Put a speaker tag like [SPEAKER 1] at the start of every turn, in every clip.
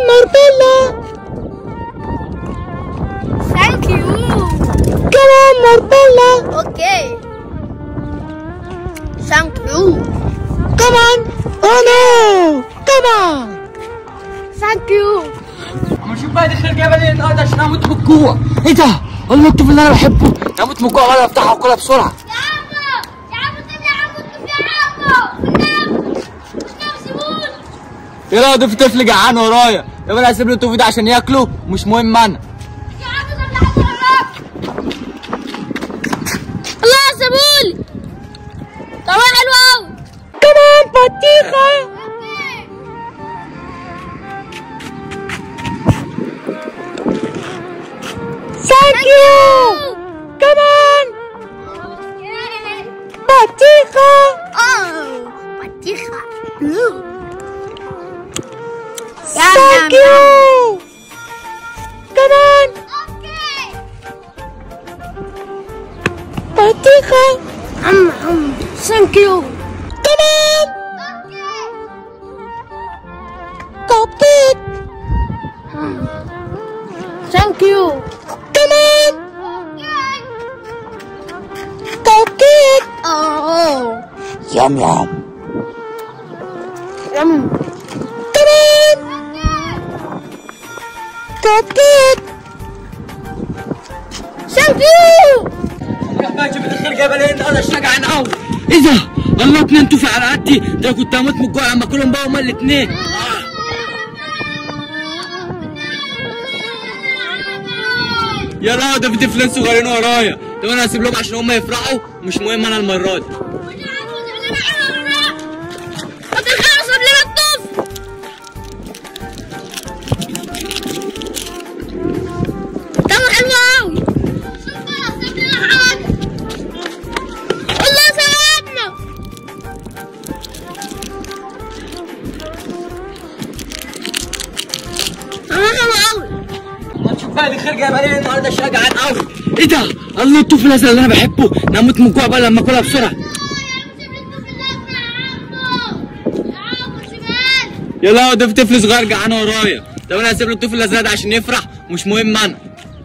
[SPEAKER 1] مرتلا
[SPEAKER 2] ثانك يو
[SPEAKER 1] كمان مرتلا
[SPEAKER 2] اوكي ثانك يو
[SPEAKER 1] كمان oh no كمان
[SPEAKER 2] ثانك يو
[SPEAKER 3] اما شوف بقى دخل جبل ايه النهارده عشان اموت من الجوع ايه ده؟ الله الطفل اللي انا بحبه اموت من الجوع ولا افتحها واكلها بسرعه
[SPEAKER 2] يا عمو يا عمو سيبني يا عمو يا عمو النام النام سيبوني
[SPEAKER 3] ايه رايك ده في طفل جعان ورايا يبقى انا هسيب له الطفل ده عشان ياكله مش مهم انا
[SPEAKER 2] يا عمو سيبني حد وراك الله سيبوني طبعا حلو قوي
[SPEAKER 1] كمان بطيخة ثانك يو كمان بطيخة
[SPEAKER 2] اوه بطيخة
[SPEAKER 1] ثانك يو كمان بطيخة
[SPEAKER 2] عم عم ثانك يو
[SPEAKER 1] كمان كوبيك
[SPEAKER 2] ثانك يو
[SPEAKER 1] كمان كوبيك
[SPEAKER 2] اوه
[SPEAKER 1] يم يم
[SPEAKER 2] يم
[SPEAKER 1] كمان كوبيك
[SPEAKER 2] ثانك يو
[SPEAKER 3] بقى شوف دخل جبل ايه النهارده عشان جعان قوي ايه ده؟ الله اتنين توفي على قدي ده كنت هموت من الجوع اما اكلهم بقى هما الاتنين يلا ده في طفلين صغيرين ورايا طب انا هسيب لهم عشان هما يفرحوا مش مهم انا المره دي
[SPEAKER 2] ما تخلص قبل ما تطوف طعمه حلو قوي الله سلامنا طعمه حلو قوي
[SPEAKER 3] ما تشوف بقى دخل جبل ايه النهارده عشان جعان قوي ايه ده؟ الله الطفل الازرق اللي انا بحبه انا هموت من الجوع بقى لما اكلها بسرعه يلا ده في طفل صغير جعان ورايا طب انا هسيب له الطفل الازرق ده عشان يفرح مش مهم انا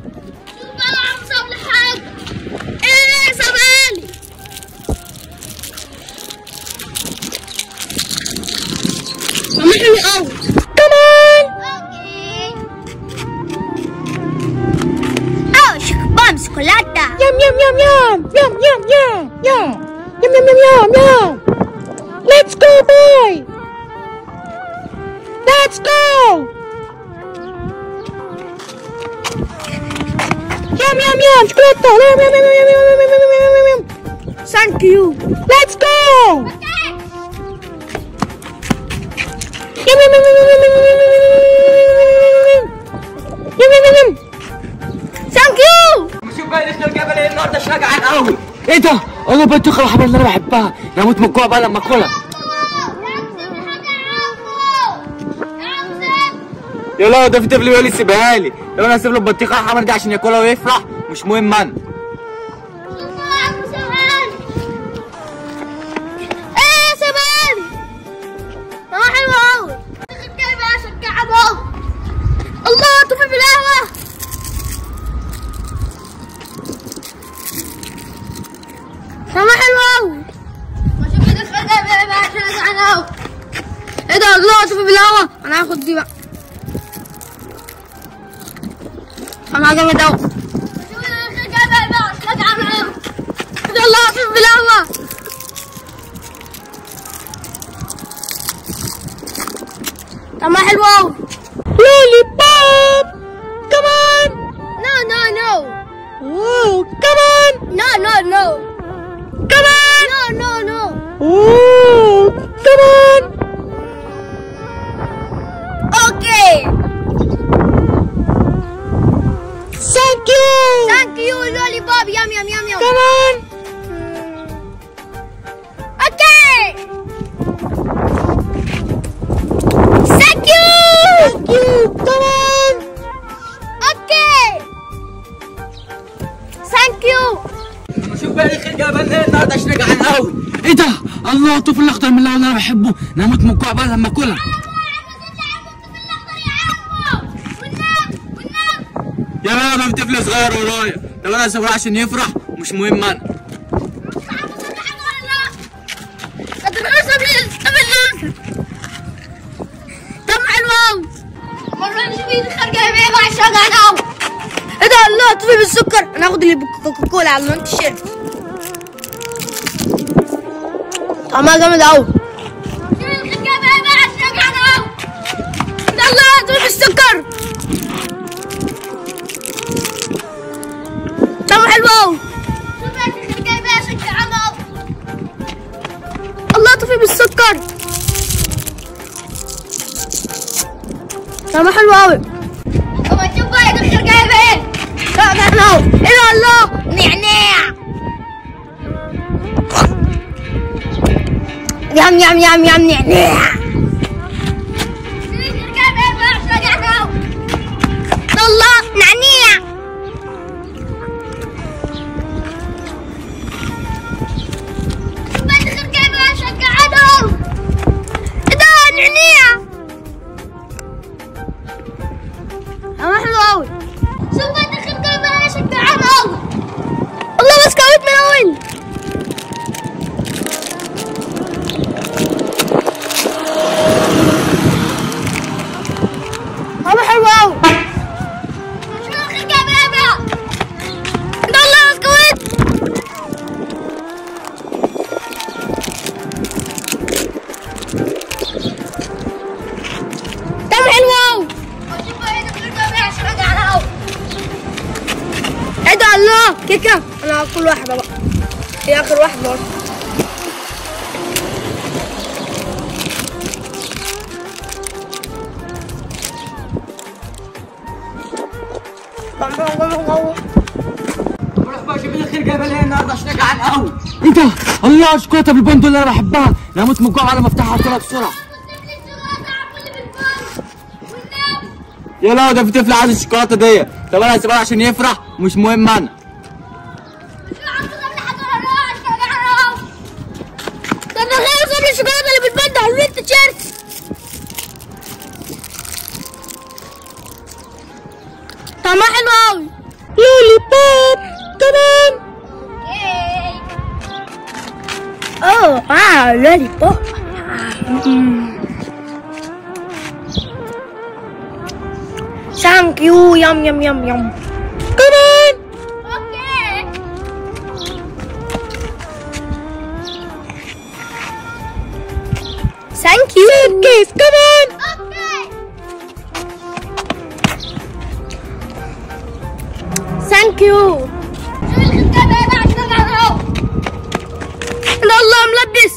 [SPEAKER 2] طعمه حلو قوي
[SPEAKER 1] كمان
[SPEAKER 2] اه شوكولاته شوكولاته
[SPEAKER 1] يم يم يم يم يم يم يم يم يم يم يم يم يم Let's go boy Let's go Yum yum yum شوكولاتة يم يم يم يم يم يم يم يم يم يم
[SPEAKER 2] ثانك يو
[SPEAKER 1] Let's go Yum yum yum yum yum yum yum yum yum yum yum
[SPEAKER 2] ثانك يو
[SPEAKER 3] شوف بقى دخل جبل ايه النهارده عشان جعان قوي ايه ده؟ الله بطيخه الحمراء اللي انا بحبها انا هموت من الجوع بقى لما اكلها يلا ده في طفل بيقول لي سيبها لي لو انا هسيب له البطيخه الحمراء دي عشان ياكلها ويفرح مش مهم انا
[SPEAKER 2] ايه سباني طعمه حلو قوي الله طفل بالقهوة طعمه حلو قوي ايه ده الله طفل بالقهوة انا هاخد دي بقى طعمها جامد قوي الله طفل بالقهوة طعمها حلو قوي
[SPEAKER 1] لولي بوب كمان
[SPEAKER 2] نو نو نو
[SPEAKER 1] اوه كمان
[SPEAKER 2] نو نو نو
[SPEAKER 1] كمان
[SPEAKER 2] نو نو نو
[SPEAKER 1] اوه كمان
[SPEAKER 2] اوكي
[SPEAKER 1] ثانك يو
[SPEAKER 2] ثانك يو لولي بوب يم يم يم يم
[SPEAKER 1] كمان
[SPEAKER 2] اوكي ثانك يو
[SPEAKER 1] ثانك يو كمان
[SPEAKER 2] اوكي ثانك يو
[SPEAKER 3] شوف بقى دخل جبل ايه النهارده عشان جعان قوي ايه ده؟ الله الطفل الاخضر من اللي انا بحبه انا هموت من الجوع بقى لما اكلها يلا ده في طفل صغير ورايا طب انا هسيبه عشان يفرح مش مهم انا
[SPEAKER 2] طب حلو مرة نجيب خارجة بيه مع شجرة ايه ده الله طفي بالسكر انا هاخد اللي بكوكاكولا على لون التيشيرت طعمها جامد قوي يلا طفي بالسكر طعمه حلو قوي الله طفي بالسكر طعمه حلو قوي طب شوف بقى يدخل جايب ايه لا ده انا ايه ده الله نعناع يم يم يم يم نعناع الله نعناع ايه ده نعناع طعمه حلو قوي شوف انت خد بقى شجعان قوي الله بس كويت من وين طعمه حلو قوي ده الله بس كويت طعمه حلو قوي ايه ده الله كيكه انا هاكل واحده بقى هي اخر واحده بقى.
[SPEAKER 3] روح بقى شوف الخير جايبه لي النهارده عشان جعان قوي ايه ده الله شوكولاته بالبندق اللي انا بحبها انا هموت من الجوع على ما افتحها واكلها بسرعه يا لا ده في طفل عايز الشوكولاته دي طب انا هسيبها عشان يفرح مش مهم انا
[SPEAKER 2] ده انا غير قبل الشوكولاته اللي بالبند على الويت تيشيرت طعمها حلو قوي
[SPEAKER 1] لولي بوب كمان
[SPEAKER 2] اوه اه لولي بوب ثانك يو يم يم يم يم
[SPEAKER 1] كمان
[SPEAKER 2] اوكي ثانك يو
[SPEAKER 1] كيس كمان
[SPEAKER 2] ثانك يو لا الله ملبس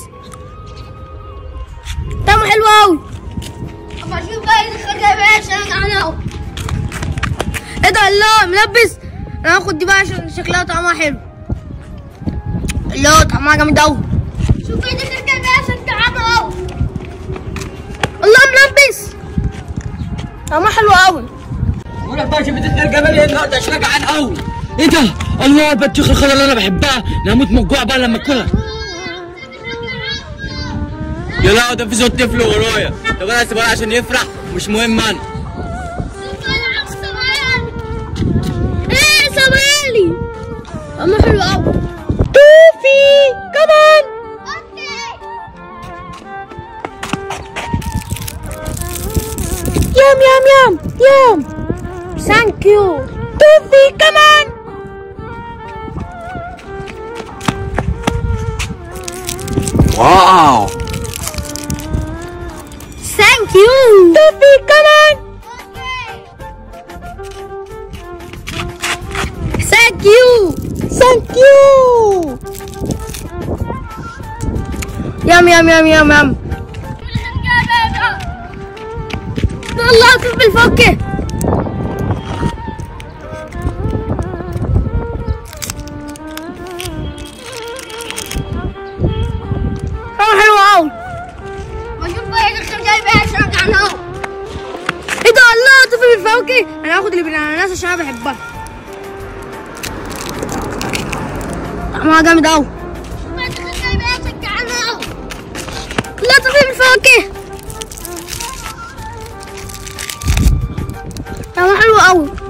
[SPEAKER 2] طعمه حلو قوي اما اشوف بقى يدخل جايبها عشان انا ايه ده الله ملبس انا هاخد دي بقى عشان شكلها طعمها حلو الله طعمها جامد قوي شوف يدخل جايبها عشان طعمها قوي الله ملبس طعمها حلو قوي
[SPEAKER 3] روح بقى شوف الخير جايبه لي النهارده عشان جعان قوي ايه ده الله البطيخ الخضرا اللي انا بحبها انا هموت من الجوع بقى لما اكلها يا لا ده في صوت طفل ورايا طب انا هسيبها عشان يفرح مش مهم انا
[SPEAKER 2] ايه سامعيني طعمه حلو قوي
[SPEAKER 1] توفي كمان يام يام يام يام
[SPEAKER 2] ثانك يو
[SPEAKER 1] توفي كمان
[SPEAKER 3] واو
[SPEAKER 2] ثانك يو
[SPEAKER 1] توفي كمان
[SPEAKER 2] ثانك يو
[SPEAKER 1] ثانك يو
[SPEAKER 2] يم يم يم يم يم الله كيف بالفكه طعمه حلو قوي بشوف بقى يدخل جايبها عشان انا ايه ده الله طفي بالفواكه انا هاخد اللي بالاناناس عشان انا بحبها طعمها جامد قوي لا طفي بالفواكه طعمها حلو قوي